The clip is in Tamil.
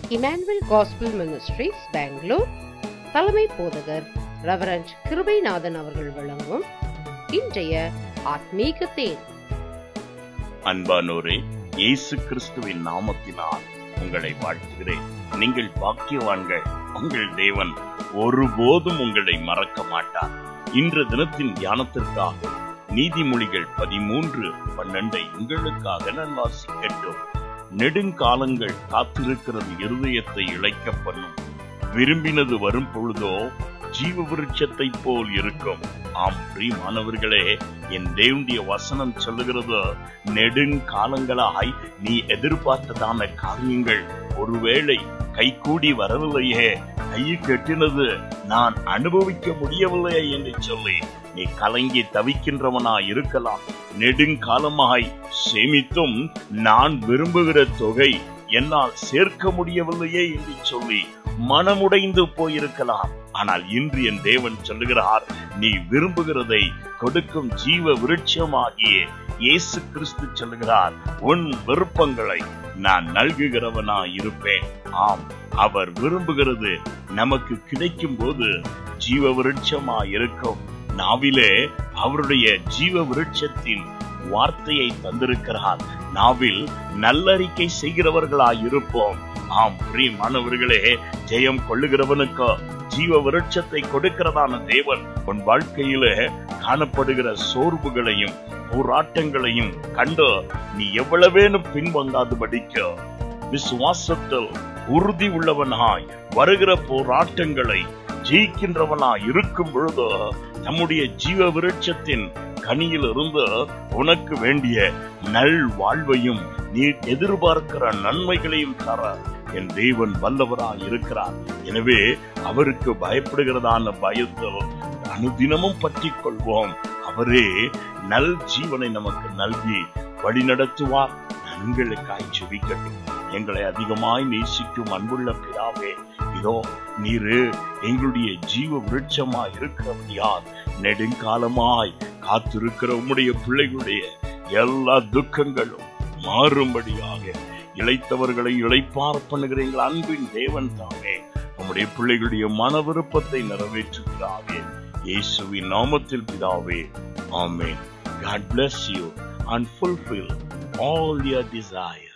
இமானுவல் காஸ்பிள் மினிஸ்ட்ரீஸ் பெங்களூர் தலைமை போதகர் ரெவரண்ட் கிருபைநாதன் அவர்கள் வழங்கும் இன்றைய ஆத்மீக தேன் அன்பானோரே இயேசு கிறிஸ்துவின் நாமத்தினால் உங்களை வாழ்த்துகிறேன் நீங்கள் பாக்கியவான்கள் உங்கள் தேவன் ஒருபோதும் உங்களை மறக்க மாட்டார் இன்று தினத்தின் தியானத்திற்காக நீதிமொழிகள் பதிமூன்று பன்னெண்டை உங்களுக்காக நான் வாசிக்கட்டும் நெடுங்காலங்கள் காத்திருக்கிறது இருதயத்தை இழைக்க பண்ணும் விரும்பினது வரும் பொழுதோ ஜீவ விருட்சத்தை போல் இருக்கும் ஆம் பிரியமானவர்களே என் தேவனுடைய வசனம் சொல்லுகிறது நெடுங்காலங்களாய் நீ எதிர்பார்த்ததான காரியங்கள் ஒருவேளை கைகூடி வரவில்லையே கைக்கு எட்டினது நான் அனுபவிக்க முடியவில்லையே என்று சொல்லி நீ கலங்கி தவிக்கின்றவனா இருக்கலாம் நெடுங்காலமாய் சேமித்தும் நான் விரும்புகிற தொகை என்னால் சேர்க்க முடியவில்லையே என்று சொல்லி மனமுடைந்து போயிருக்கலாம் ஆனால் இன்று என் தேவன் சொல்லுகிறார் நீ விரும்புகிறதை கொடுக்கும் ஜீவ விருட்சமாகிய இயேசு கிறிஸ்து சொல்லுகிறார் உன் விருப்பங்களை நான் நல்குகிறவனா இருப்பேன் ஆம் அவர் விரும்புகிறது நமக்கு கிடைக்கும் போது ஜீவ விருட்சமா இருக்கும் நாவிலே அவருடைய ஜீவ விருட்சத்தின் வார்த்தையை தந்திருக்கிறார் நாவில் நல்லறிக்கை செய்கிறவர்களாய் இருப்போம் ஆம் பிரியமானவர்களே ஜெயம் கொள்ளுகிறவனுக்கு ஜீவ விருட்சத்தை கொடுக்கிறதான தேவன் உன் வாழ்க்கையில காணப்படுகிற சோர்வுகளையும் போராட்டங்களையும் கண்டு நீ எவ்வளவேனும் பின்வங்காது படிக்க விசுவாசத்தில் உறுதி உள்ளவனாய் வருகிற போராட்டங்களை ஜெயிக்கின்றவனாய் இருக்கும் பொழுது நம்முடைய ஜீவ விருட்சத்தின் கனியில் இருந்து உனக்கு வேண்டிய நல் வாழ்வையும் நீ எதிர்பார்க்கிற நன்மைகளையும் தர என் தேவன் வல்லவராய் இருக்கிறார் எனவே அவருக்கு பயப்படுகிறதான பயத்தில் அனுதினமும் பற்றி கொள்வோம் அவரே நல் ஜீவனை நமக்கு நல்கி வழி நடத்துவார் நன்களுக்காய் ஜெபிக்கட்டும் எங்களை அதிகமாய் நேசிக்கும் அன்புள்ள பிதாவே இதோ நீரு எங்களுடைய ஜீவ விருட்சமா இருக்கிறபடியால் நெடுங்காலமாய் காத்திருக்கிற உம்முடைய பிள்ளைகளுடைய எல்லா துக்கங்களும் மாறும்படியாக இழைத்தவர்களை இழைப்பார் பண்ணுகிற எங்கள் அன்பின் தேவன் தாமே நம்முடைய பிள்ளைகளுடைய மன விருப்பத்தை நிறைவேற்றுகிறாவே இயேசுவின் நாமத்தில் பிதாவே ஆமென் God bless you and fulfill all your desires.